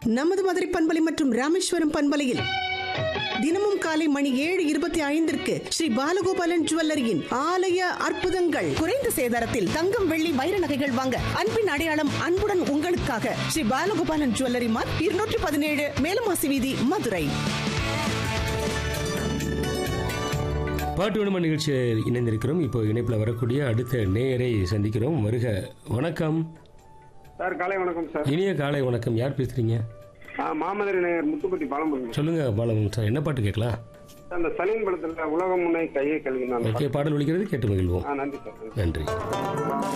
நமது மதுரை பண்பலை மற்றும் ராமேஸ்வரம் பண்பலையில் தினமும் காலை மணி ஏழு இருபத்தி ஐந்திற்கு ஸ்ரீ பாலகோபாலன் ஜுவல்லரியின் ஆலய அற்புதங்கள் குறைந்த சேதாரத்தில் தங்கம் வெள்ளி வைர நகைகள் வாங்க அன்பின் அடையாளம் அன்புடன் உங்களுக்காக ஸ்ரீ பாலகோபாலன் ஜுவல்லரி மார்க் இருநூற்றி பதினேழு மேலமாசி வீதி மதுரை பாட்டு விடும நிகழ்ச்சியில் இணைந்திருக்கிறோம் இப்போ இணைப்பில் வரக்கூடிய அடுத்த நேயரை சந்திக்கிறோம் வருக வணக்கம் சார் காலை வணக்கம் சார் இனிய காலை வணக்கம் யார் பேசுறீங்க ஆ மாமதுரை நகர் முத்துப்பட்டி பாலமுருகன் சொல்லுங்க பாலம் சார் என்ன பாட்டு கேட்கலாம் சார் அந்த சலீம் படத்துல உலகம் முன்னை கையை கழுவினான் ஓகே பாடல் ஒழிக்கிறது கேட்டு மகிழ்வோம் ஆ நன்றி சார் நன்றி